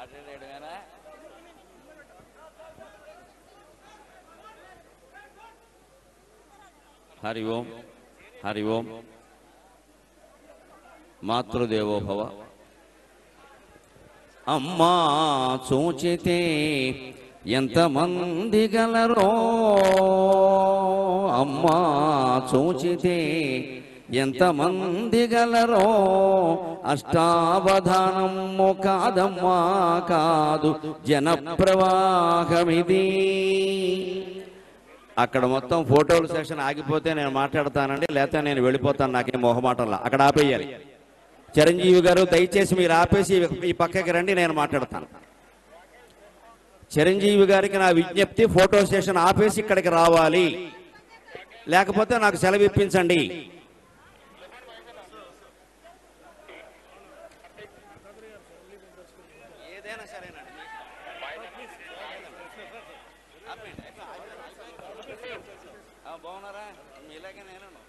మాట్లాడేయడమేనా హరి ఓం హరి ఓం మాతృదేవో భవ అమ్మా చూచితే ఎంతమంది గలరో అమ్మా చూచితే ఎంతమంది గలరో అష్టావధానము కాదమ్మా కాదు జన ప్రవాహమిది అక్కడ మొత్తం ఫోటోల సెక్షన్ ఆగిపోతే నేను మాట్లాడతానండి లేకపోతే నేను వెళ్ళిపోతాను నాకేం మొహమాటంలా అక్కడ ఆపేయాలి చిరంజీవి గారు దయచేసి మీరు ఆపేసి ఈ పక్కకి రండి నేను మాట్లాడతాను చిరంజీవి గారికి నా విజ్ఞప్తి ఫోటో సెషన్ ఆపేసి ఇక్కడికి రావాలి లేకపోతే నాకు సెలవు ఇప్పించండి ఏదైనా సరేనండి బాగున్నారా మీలాగే నేను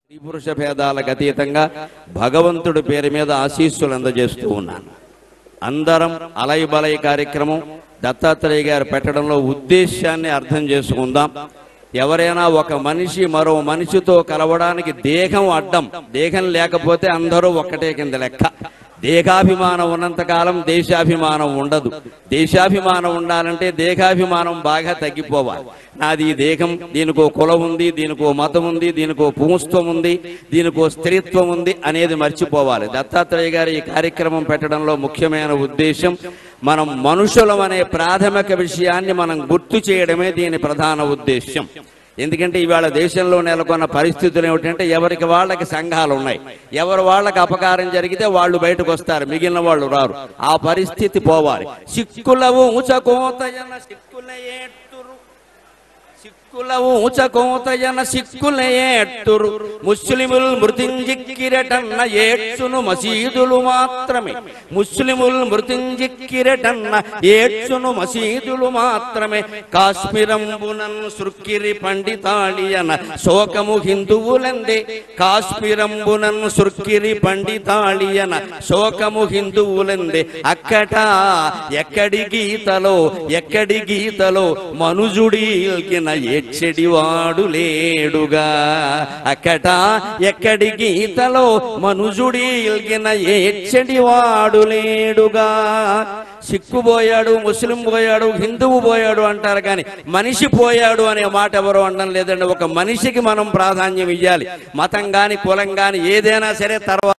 స్త్రీ పురుష భేదాలకు అతీతంగా భగవంతుడి పేరు మీద ఆశీస్సులు అందజేస్తూ ఉన్నాను అందరం అలై బలై కార్యక్రమం దత్తాత్రేయ గారు పెట్టడంలో ఉద్దేశాన్ని అర్థం చేసుకుందాం ఎవరైనా ఒక మనిషి మరో మనిషితో కలవడానికి దేహం అడ్డం దేహం లేకపోతే అందరూ ఒక్కటే కింద లెక్క దేహాభిమానం ఉన్నంతకాలం దేశాభిమానం ఉండదు దేశాభిమానం ఉండాలంటే దేహాభిమానం బాగా తగ్గిపోవాలి నాది ఈ దేహం దీనికో కులం ఉంది దీనికో మతం ఉంది దీనికో పుంస్త్వం ఉంది దీనికో స్త్రీత్వం ఉంది అనేది మర్చిపోవాలి దత్తాత్రేయ గారి ఈ కార్యక్రమం పెట్టడంలో ముఖ్యమైన ఉద్దేశం మనం మనుషులం అనే ప్రాథమిక విషయాన్ని మనం గుర్తు చేయడమే దీని ప్రధాన ఉద్దేశం ఎందుకంటే ఇవాళ దేశంలో నెలకొన్న పరిస్థితులు ఏమిటంటే ఎవరికి వాళ్ళకి సంఘాలు ఉన్నాయి ఎవరు వాళ్ళకి అపకారం జరిగితే వాళ్ళు బయటకు వస్తారు మిగిలిన వాళ్ళు రారు ఆ పరిస్థితి పోవాలి సిక్కులవు ఊచకోతయన సిక్కుల ఏట్టురు సిక్కుల ఊచకోతయన సిక్కుల ఏట్టురు ముస్లిముల్ మృతింజిక్కిరటన్న ఏడ్చును మసీదులు మాత్రమే ముస్లిముల్ మృతింజిక్కిరటన్న ఏడ్చును మసీదులు మాత్రమే కాశ్మీరంబునన్ సృక్కిరి పండితాళియన శోకము హిందువులందే కాశ్మీరంబునన్ సృక్కిరి పండితాళియన శోకము హిందువులందే అక్కట ఎక్కడి గీతలో ఎక్కడి గీతలో మనుజుడీల్కిన ఏడ్చెడివాడు లేడుగా అక్కట ఎక్కడి గీతలో మనుజుడీల్కిన ఏడ్చెడివాడు లేడుగా సిక్కు పోయాడు ముస్లిం పోయాడు హిందువు పోయాడు అంటారు కానీ మనిషి పోయాడు అనే మాట ఎవరు అనడం లేదండి ఒక మనిషికి మనం ప్రాధాన్యం ఇవ్వాలి మతం గాని కులం గాని ఏదైనా సరే తర్వాత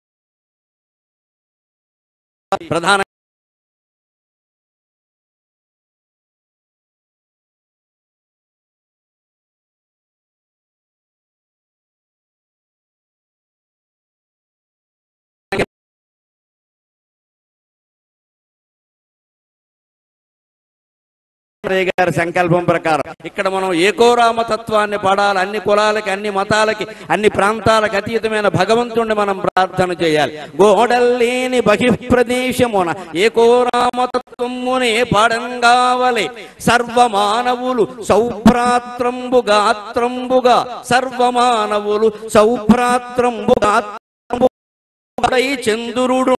ప్రధాన రామయ్య గారి సంకల్పం ప్రకారం ఇక్కడ మనం ఏకోరామ తత్వాన్ని పడాలి అన్ని కులాలకి అన్ని మతాలకి అన్ని ప్రాంతాలకు అతీతమైన భగవంతుణ్ణి మనం ప్రార్థన చేయాలి గోడల్లేని బహిప్రదేశమున ఏకోరామ తత్వమునే పాడంగావలే సర్వమానవులు సౌభ్రాత్రంబుగాత్రంబుగా సర్వమానవులు సౌభ్రాత్రంబుగాత్రంబుగా చంద్రుడు